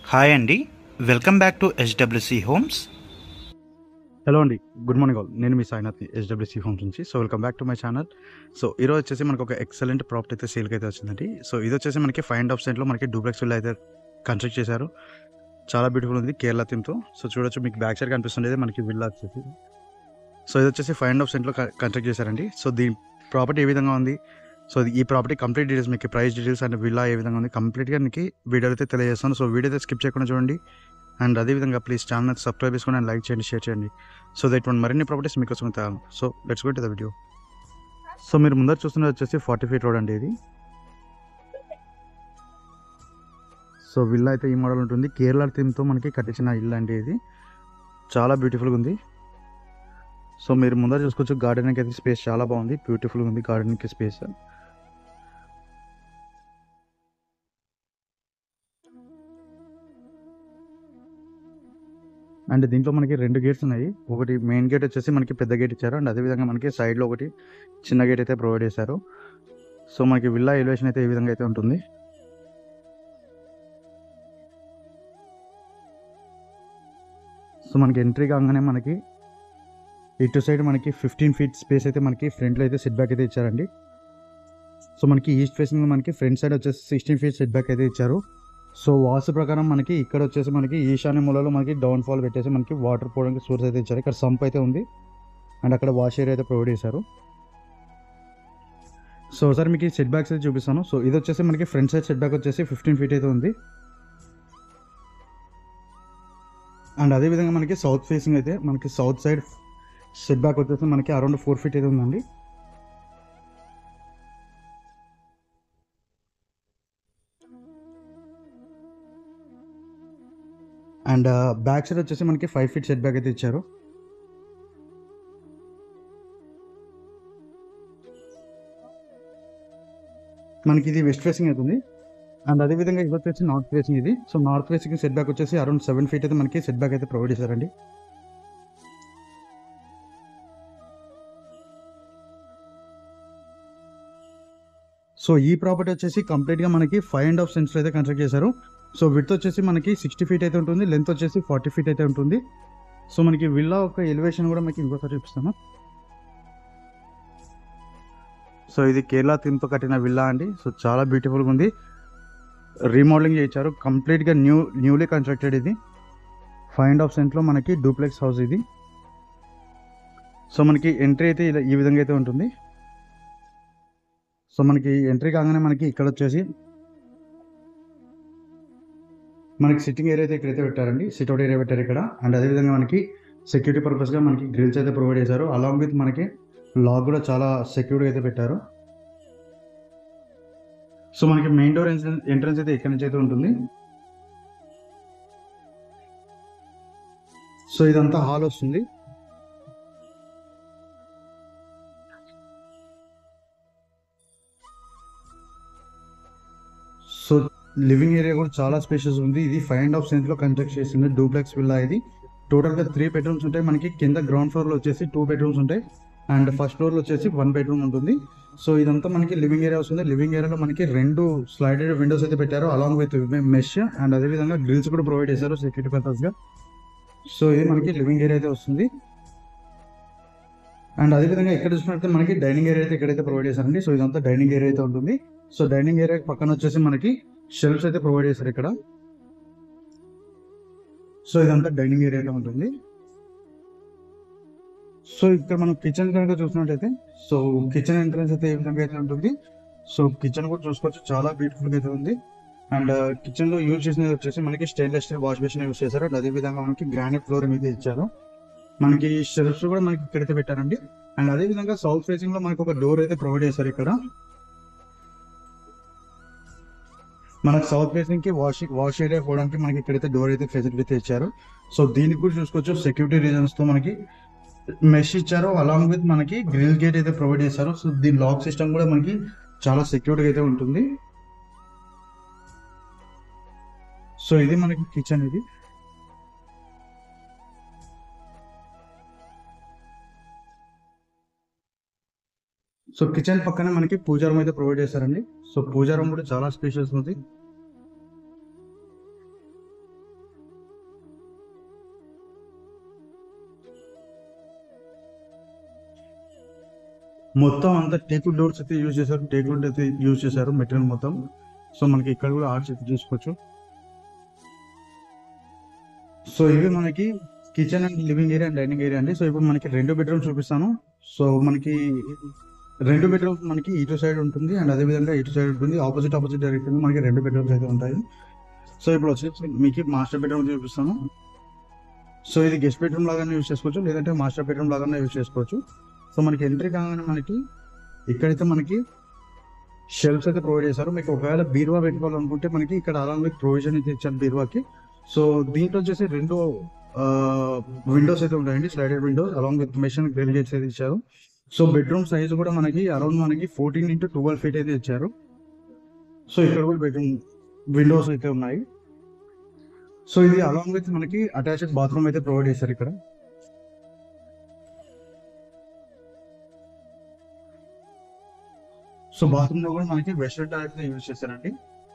hi అండి welcome back to HWC homes hello అండి good morning all నేను మీ సాయినాథ్ హెచ్డబ్ల్యూసీ హోమ్స్ నుంచి so welcome back to my channel so ఈరోజు వచ్చేసి మనకు ఒక ఎక్సలెంట్ ప్రాపర్టీ అయితే సేల్కి అయితే వచ్చిందండి సో ఇది వచ్చేసి మనకి ఫైవ్ అండ్ హాఫ్ సెంట్లో మనకి డూప్లెక్స్ విల్ అయితే కన్స్ట్రక్ట్ చేశారు చాలా బ్యూటిఫుల్ ఉంది కేరళ థీమ్తో సో చూడొచ్చు మీకు బ్యాక్ సైడ్ కనిపిస్తుండేది మనకి విల్లా వచ్చేసి సో ఇది వచ్చేసి ఫైవ్ అండ్ హాఫ్ సెంట్లో కన్స్ట్రక్ట్ చేశారండి సో దీని ప్రాపర్టీ ఏ విధంగా ఉంది సో ఈ ప్రాపర్టీ కంప్లీట్ డీటెయిల్స్ మీకు ప్రైస్ డీటెయిల్స్ అండ్ విల్లా ఏ విధంగా ఉంది కంప్లీట్గా మీకు వీడియో అయితే తెలియజేస్తాను సో వీడియో అయితే స్కిప్ చేయకుండా చూడండి అండ్ అదేవిధంగా ప్లీజ్ ఛానల్ సబ్స్క్రైబ్ చేసుకొని అండ్ లైక్ చేయండి షేర్ చేయండి సో దట్ ఇటువంటి మరిన్ని ప్రాపర్టీస్ మీకోసం తేవాలి so let's go to the video so మీరు ముందర చూస్తున్నది వచ్చేసి ఫార్టీ ఫీట్ రోడ్ అండి ఇది సో విల్లా అయితే ఈ మోడల్ ఉంటుంది కేరళ థీమ్తో మనకి కట్టించిన ఇల్లు అండి ఇది చాలా బ్యూటిఫుల్గా ఉంది సో మీరు ముందర చూసుకోవచ్చు గార్డెన్కి అయితే స్పేస్ చాలా బాగుంది బ్యూటిఫుల్గా ఉంది గార్డెన్కి స్పేస్ అండ్ దీంట్లో మనకి రెండు గేట్స్ ఉన్నాయి ఒకటి మెయిన్ గేట్ వచ్చేసి మనకి పెద్ద గేట్ ఇచ్చారు అండ్ అదేవిధంగా మనకి సైడ్లో ఒకటి చిన్న గేట్ అయితే ప్రొవైడ్ చేశారు సో మనకి విల్లా ఎలివేషన్ అయితే ఈ విధంగా అయితే ఉంటుంది సో మనకి ఎంట్రీ కాగానే మనకి ఇటు సైడ్ మనకి ఫిఫ్టీన్ ఫీట్ స్పేస్ అయితే మనకి ఫ్రంట్లో అయితే సెట్ బ్యాక్ అయితే ఇచ్చారండి సో మనకి ఈస్ట్ ఫేసింగ్ మనకి ఫ్రంట్ సైడ్ వచ్చేసి సిక్స్టీన్ ఫీట్ సెట్ బ్యాక్ అయితే ఇచ్చారు సో వాస్తు ప్రకారం మనకి ఇక్కడ వచ్చేసి మనకి ఈశాన్య మూలలో మనకి డౌన్ ఫాల్ పెట్టేసి మనకి వాటర్ పోవడానికి సోర్స్ అయితే ఇచ్చారు ఇక్కడ సంప్ అయితే ఉంది అండ్ అక్కడ వాష్ ఏరియా అయితే ప్రొవైడ్ చేశారు సో సార్ మీకు సెట్ బ్యాక్స్ అయితే చూపిస్తాను సో ఇది వచ్చేసి మనకి ఫ్రంట్ సైడ్ సెట్ బ్యాక్ వచ్చేసి ఫిఫ్టీన్ ఫీట్ అయితే ఉంది అండ్ అదేవిధంగా మనకి సౌత్ ఫేసింగ్ అయితే మనకి సౌత్ సైడ్ సెట్ బ్యాక్ వచ్చేసి మనకి అరౌండ్ ఫోర్ ఫీట్ అయితే ఉందండి అండ్ బ్యాక్ సైడ్ వచ్చేసి మనకి ఫైవ్ ఫీట్ సెట్ బ్యాక్ అయితే ఇచ్చారు మనకి ఇది వెస్ట్ ఫేసింగ్ అవుతుంది అండ్ అదేవిధంగా ఇది వచ్చేసి నార్త్ ఫేసింగ్ ఇది so north facing setback వచ్చేసి అరౌండ్ సెవెన్ ఫీట్ అయితే మనకి సెట్ బ్యాక్ అయితే ప్రొవైడ్ చేశారండి సో ఈ ప్రాపర్టీ వచ్చేసి కంప్లీట్గా మనకి ఫైవ్ అండ్ హాఫ్ సెంట్స్లో అయితే కన్స్ట్రక్ట్ చేశారు సో విడ్త్ వచ్చేసి మనకి సిక్స్టీ ఫీట్ అయితే ఉంటుంది లెంత్ వచ్చేసి ఫార్టీ ఫీట్ అయితే ఉంటుంది సో మనకి విల్లా ఒక ఎలివేషన్ కూడా మీకు ఇంకోసారి చూపిస్తాను సో ఇది కేరళ థీమ్తో కట్టిన విల్లా అండి సో చాలా బ్యూటిఫుల్గా ఉంది రీమోడలింగ్ చేయించారు కంప్లీట్గా న్యూ న్యూలీ కన్స్ట్రక్టెడ్ ఇది ఫైవ్ అండ్ హాఫ్ సెంట్లో మనకి డూప్లెక్స్ హౌస్ ఇది సో మనకి ఎంట్రీ అయితే ఇలా ఈ విధంగా అయితే ఉంటుంది సో మనకి ఎంట్రీ కాగానే మనకి ఇక్కడ వచ్చేసి మనకి సిట్టింగ్ ఏరియా అయితే ఇక్కడైతే పెట్టారండి సిట్అవుట్ ఏరియా పెట్టారు ఇక్కడ అండ్ అదేవిధంగా మనకి సెక్యూరిటీ పర్పస్గా మనకి గ్రిల్స్ అయితే ప్రొవైడ్ చేశారు అలాంగ్ విత్ మనకి లాక్ కూడా చాలా సెక్యూర్గా అయితే పెట్టారు సో మనకి మెయిన్ డోర్ ఎంట్రన్స్ అయితే ఇక్కడ నుంచి అయితే ఉంటుంది సో ఇదంతా హాల్ వస్తుంది సో లివింగ్ ఏరియా కూడా చాలా స్పేషియస్ ఉంది ఇది ఫైవ్ అండ్ హాఫ్ సెంట్ లో కన్స్ట్రక్ట్ చేసింది డూప్లెక్స్ విల్లా ఇది టోటల్ గా త్రీ బెడ్రూమ్స్ ఉంటాయి మనకి కింద గ్రౌండ్ ఫ్లోర్ లో వచ్చేసి టూ బెడ్రూమ్స్ ఉంటాయి అండ్ ఫస్ట్ ఫ్లోర్ లో వచ్చేసి వన్ బెడ్రూమ్ ఉంటుంది సో ఇదంతా మనకి లివింగ్ ఏరియా వస్తుంది లివింగ్ ఏరియాలో మనకి రెండు స్లైడెడ్ విండోస్ అయితే పెట్టారు అలాంగ్ విత్ మెష్ అండ్ అదేవిధంగా గ్రిల్స్ కూడా ప్రొవైడ్ చేశారు సెక్యూరిటీ పర్పస్ గా సో ఇది మనకి లివింగ్ ఏరియా అయితే వస్తుంది అండ్ అదేవిధంగా ఇక్కడ చూసినట్టు మనకి డైనింగ్ ఏరియా అయితే ఇక్కడైతే ప్రొవైడ్ చేశారండి సో ఇదంతా డైనింగ్ ఏరియా అయితే ఉంటుంది సో డైనింగ్ ఏరియా పక్కన వచ్చేసి మనకి షెల్ఫ్స్ అయితే ప్రొవైడ్ చేశారు ఇక్కడ సో ఇదంతా డైనింగ్ ఏరియా అయితే ఉంటుంది సో ఇక్కడ మనం కిచెన్ కనుక చూసినట్టయితే సో కిచెన్ ఎంట్రన్స్ అయితే ఏ విధంగా అయితే ఉంటుంది సో కిచెన్ కూడా చూసుకోవచ్చు చాలా బ్యూటిఫుల్ గా అయితే ఉంది అండ్ కిచెన్ లో యూజ్ చేసినది వచ్చేసి మనకి stainless steel wash basin use చేశారు అండ్ అదే విధంగా మనకి గ్రానైట్ ఫ్లోరింగ్ అయితే ఇచ్చారు మనకి షెల్ఫ్స్ కూడా మనకి ఇక్కడైతే పెట్టారండి అండ్ అదే విధంగా సౌత్ ఫేసింగ్ లో మనకి ఒక డోర్ అయితే ప్రొవైడ్ చేశారు ఇక్కడ మనకు సౌత్ ఫేసింగ్ కి వాష్ వాష్ ఏరియా పోవడానికి మనకి ఇక్కడైతే డోర్ అయితే ఫెసిలిటీ అయితే ఇచ్చారు సో దీనికి కూడా చూసుకోవచ్చు సెక్యూరిటీ రీజన్స్ తో మనకి మెష్ ఇచ్చారు అలాంగ్ విత్ మనకి గ్రిల్ గేట్ అయితే ప్రొవైడ్ చేశారు సో దీని లాక్ సిస్టమ్ కూడా మనకి చాలా సెక్యూర్గా అయితే ఉంటుంది సో ఇది మనకి కిచెన్ ఇది సో కిచెన్ పక్కనే మనకి పూజా రూమ్ అయితే ప్రొవైడ్ చేశారండి సో పూజా రూమ్ కూడా చాలా స్పేషియస్ ఉంది మొత్తం అంతా టేకుడ్ డోర్స్ అయితే యూజ్ చేశారు టేకుడ్ అయితే యూజ్ చేశారు మెటీరియల్ మొత్తం సో మనకి ఇక్కడ కూడా ఆర్ట్స్ అయితే చూసుకోవచ్చు సో ఇవి మనకి kitchen and living area and dining area అండి సో ఇప్పుడు మనకి రెండు బెడ్రూమ్ చూపిస్తాను సో మనకి రెండు బెడ్రూమ్స్ మనకి ఇటు సైడ్ ఉంటుంది అండ్ అదే విధంగా ఇటు సైడ్ ఉంటుంది ఆపోజిట్ ఆపోజిట్ డైరెక్షన్ మనకి రెండు బెడ్రూమ్స్ అయితే ఉంటాయి సో ఇప్పుడు వచ్చేసి మీకు మాస్టర్ బెడ్రూమ్ చూపిస్తాను సో ఇది గెస్ట్ బెడ్రూమ్ లాగానే యూజ్ చేసుకోవచ్చు లేదంటే మాస్టర్ బెడ్రూమ్ లాగానే యూజ్ చేసుకోవచ్చు సో మనకి ఎంట్రీ కాగానే మనకి ఇక్కడైతే మనకి షెల్ఫ్స్ అయితే ప్రొవైడ్ చేశారు మీకు ఒకవేళ బీరువా పెట్టుకోవాలనుకుంటే మనకి ఇక్కడ అలాంగ్ ప్రొవిజన్ అయితే ఇచ్చారు బీరువాకి సో దీంట్లో వచ్చేసి రెండు విండోస్ అయితే ఉంటాయండి slided windows along with mesh and grill gates అయితే ఇచ్చారు సో బెడ్రూమ్ సైజ్ కూడా మనకి అరౌండ్ మనకి ఫోర్టీన్ ఇంటూ ట్వెల్వ్ ఫీట్ అయితే ఇచ్చారు సో ఇక్కడ కూడా బెడ్రూమ్ విండోస్ అయితే ఉన్నాయి సో ఇది అలాంగ్ విత్ మనకి అటాచ్డ్ బాత్రూమ్ అయితే ప్రొవైడ్ చేశారు ఇక్కడ సో బాత్రూమ్ లో కూడా మనకి వెస్టర్న్ టాయిలెట్ యూజ్ చేశారండి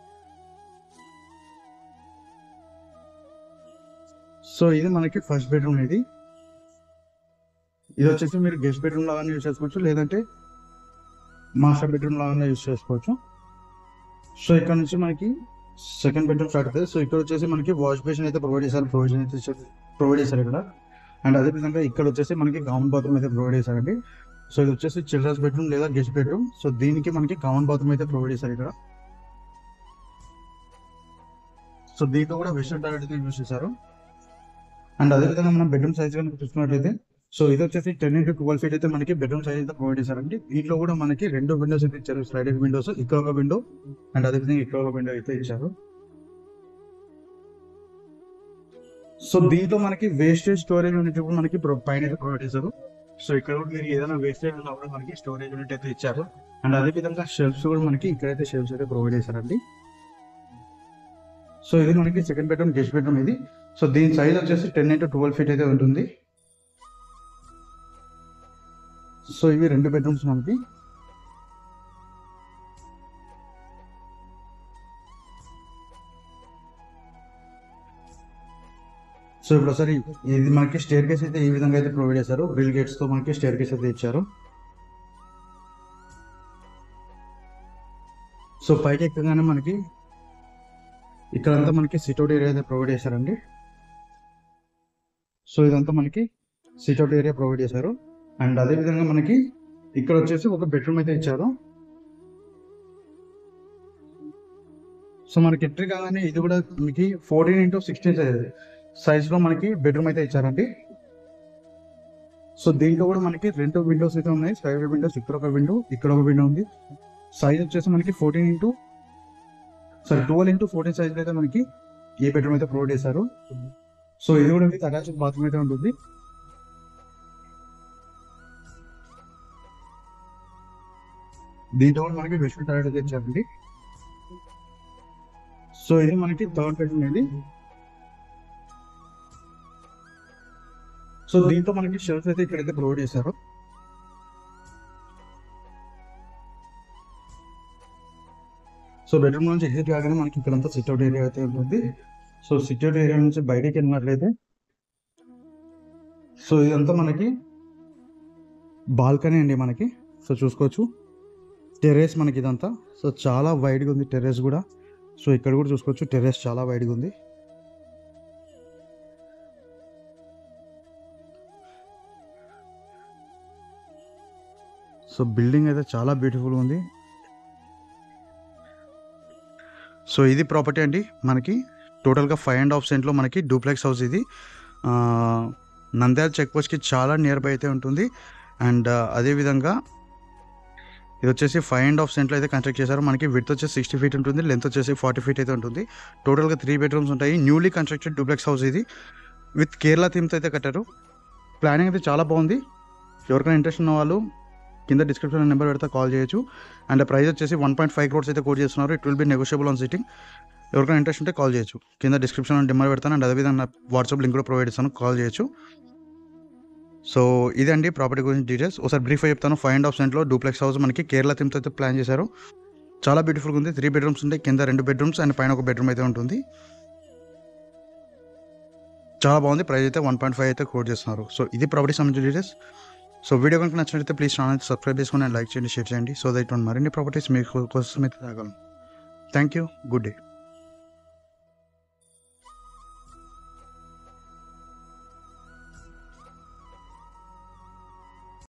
సో ఇది మనకి ఫస్ట్ బెడ్రూమ్ ఇది ఇది వచ్చేసి మీరు గెస్ట్ బెడ్రూమ్ లాగానే యూజ్ చేసుకోవచ్చు లేదంటే మాస్టర్ బెడ్రూమ్ లాగానే యూజ్ చేసుకోవచ్చు సో ఇక్కడ నుంచి మనకి సెకండ్ బెడ్రూమ్ స్టార్ట్ అవుతుంది సో ఇక్కడ వచ్చేసి మనకి వాష్ బేసిన్ అయితే ప్రొవైడ్ చేశారు ప్రొవిజన్ అయితే ప్రొవైడ్ చేశారు ఇక్కడ అండ్ అదే విధంగా ఇక్కడ వచ్చేసి మనకి కామన్ బాత్రూమ్ అయితే ప్రొవైడ్ చేశారండి సో ఇది వచ్చేసి చిల్డ్రన్స్ బెడ్రూమ్ లేదా గెస్ట్ బెడ్రూమ్ సో దీనికి మనకి కామన్ బాత్రూమ్ అయితే ప్రొవైడ్ చేశారు ఇక్కడ సో దీంట్లో కూడా వెస్టర్న్ టాయిలెట్ అయితే యూజ్ చేశారు అండ్ అదే విధంగా మనం బెడ్రూమ్ సైజ్ కనుక చూసుకున్నట్లయితే సో ఇది వచ్చేసి టెన్ ఇంటూ ట్వెల్వ్ ఫీట్ అయితే మనకి బెడ్రూమ్ సైజ్ అయితే ప్రొవైడ్ చేశారండి దీంట్లో కూడా మనకి రెండు విండోస్ అయితే ఇచ్చారు స్లైడెడ్ విండోస్ ఇక్కడ ఒక విండో అండ్ అదే విధంగా ఇక్కడ ఒక విండో అయితే ఇచ్చారు సో దీంట్లో మనకి వేస్టేజ్ స్టోరేజ్ యూనిట్ కూడా మనకి ప్రొ- పైన అయితే ప్రొవైడ్ చేశారు సో ఇక్కడ కూడా మీరు ఏదైనా వేస్టేజ్ ఉన్నా కూడా మనకి స్టోరేజ్ యూనిట్ అయితే ఇచ్చారు అండ్ అదే విధంగా షెల్ఫ్స్ కూడా మనకి ఇక్కడైతే షెల్ఫ్స్ అయితే ప్రొవైడ్ చేశారండి సో ఇది మనకి సెకండ్ బెడ్రూమ్ గెస్ట్ బెడ్రూమ్ ఇది సో దీని సైజ్ వచ్చేసి టెన్ ఇంటూ ట్వెల్వ్ ఫీట్ అయితే ఉంటుంది సో ఇవి రెండు బెడ్రూమ్స్ మనకి సో ఇప్పుడు ఒకసారి ఇది మనకి స్టేర్ కేస్ అయితే ఈ విధంగా అయితే ప్రొవైడ్ చేశారు గ్రిల్ గేట్స్ తో మనకి స్టేర్ కేస్ అయితే ఇచ్చారు సో పైకి ఎక్కగానే మనకి ఇక్కడంతా మనకి సిట్అవుట్ ఏరియా అయితే ప్రొవైడ్ చేశారండి సో ఇదంతా మనకి సిట్అవుట్ ఏరియా ప్రొవైడ్ చేశారు అండ్ అదే విధంగా మనకి ఇక్కడ వచ్చేసి ఒక బెడ్రూమ్ అయితే ఇచ్చారు సో మనకి ఎంట్రీ కాగానే ఇది కూడా మనకి fourteen into sixteen size size లో మనకి బెడ్రూమ్ అయితే ఇచ్చారండి సో దీంట్లో కూడా మనకి రెండు విండోస్ అయితే ఉన్నాయి సైడ్ విండోస్ ఇక్కడ ఒక విండో ఇక్కడ ఒక విండో ఉంది సైజ్ వచ్చేసి మనకి fourteen into sorry twelve into fourteen size అయితే మనకి ఏ బెడ్రూమ్ అయితే ప్రొవైడ్ చేశారు సో ఇది కూడా విత్ అటాచ్డ్ బాత్రూమ్ అయితే ఉంటుంది దీంట్లో కూడా మనకి వెస్ట్రన్ టాయిలెట్ అయితే ఇచ్చారండి సో ఇది మనకి థర్డ్ బెడ్రూమ్ ఇది సో దీంట్లో మనకి షెల్ఫ్ అయితే ఇక్కడైతే ప్రొవైడ్ చేశారు సో బెడ్రూమ్ నుంచి ఎగ్జిట్ కాగానే మనకి ఇక్కడంతా సిట్అవుట్ ఏరియా అయితే ఉంటుంది సో సిట్అవుట్ ఏరియా నుంచి బయటికి వెళ్ళినట్లయితే సో ఇదంతా మనకి బాల్కనీ అండి మనకి సో చూసుకోవచ్చు టెర్రస్ మనకి ఇదంతా సో చాలా వైడ్గా ఉంది టెర్రస్ కూడా సో ఇక్కడ కూడా చూసుకోవచ్చు టెర్రస్ చాలా వైడ్గా ఉంది సో బిల్డింగ్ అయితే చాలా బ్యూటిఫుల్ ఉంది సో ఇది ప్రాపర్టీ అండి మనకి టోటల్గా ఫైవ్ అండ్ హాఫ్ సెంట్లో మనకి డూప్లెక్స్ హౌస్ ఇది ఆ, నంద్యాల చెక్ పోస్ట్కి చాలా నియర్ బై అయితే ఉంటుంది అండ్ అదేవిధంగా ఇది వచ్చేసి ఫైవ్ అండ్ హాఫ్ సెంట్లో అయితే కన్స్ట్రక్ట్ చేశారు మనకి విత్ వచ్చేసి సిక్స్టీ ఫీట్ ఉంటుంది లెంత్ వచ్చేసి ఫార్టీ ఫీట్ అయితే ఉంటుంది టోటల్గా త్రీ బెడ్రూమ్స్ ఉంటాయి న్యూలీ కన్స్ట్రక్టెడ్ డూప్లెక్స్ హౌస్ ఇది విత్ కేరళ థీమ్తో అయితే కట్టారు ప్లానింగ్ అయితే చాలా బాగుంది ఎవరికైనా ఇంట్రెస్ట్ ఉన్న వాళ్ళు కింద డిస్క్రిప్షన్ నెంబర్ పెడితే కాల్ చేయొచ్చు అండ్ ప్రైస్ వచ్చేసి వన్ పాయింట్ ఫైవ్ క్రోడ్స్ అయితే కోట్ చేస్తున్నారు it will be negotiable on sitting ఎవరికైనా ఇంట్రెస్ట్ ఉంటే కాల్ చేయొచ్చు కింద డిస్క్రిప్షన్ నెంబర్ పెడతాను అండ్ అదేవిధంగా వాట్సాప్ లింక్ కూడా ప్రొవైడ్ చేస్తాను కాల్ చేయొచ్చు సో ఇదండి ప్రాపర్టీ గురించి డీటెయిల్స్ ఒకసారి బ్రీఫ్గా చెప్తాను ఫైవ్ అండ్ హాఫ్ సెంట్లో డూప్లెక్స్ హౌస్ మనకి కేరళ థీమ్తో అయితే ప్లాన్ చేశారు చాలా బ్యూటిఫుల్గా ఉంది త్రీ బెడ్రూమ్స్ ఉంటాయి కింద రెండు బెడ్రూమ్స్ అండ్ పైన ఒక బెడ్రూమ్ అయితే ఉంటుంది చాలా బాగుంది ప్రైస్ అయితే వన్ పాయింట్ ఫైవ్ అయితే కోట్ చేస్తున్నారు సో ఇది ప్రాపర్టీ సంబంధించిన డీటెయిల్స్ సో వీడియో కనుక నచ్చినట్లయితే ప్లీజ్ ఛానల్ సబ్స్క్రైబ్ చేసుకుని లైక్ చేయండి షేర్ చేయండి సో దట్ మరిన్ని ప్రాపర్టీస్ మీకు కోసం అయితే తాగలను థ్యాంక్ యూ గుడ్ డే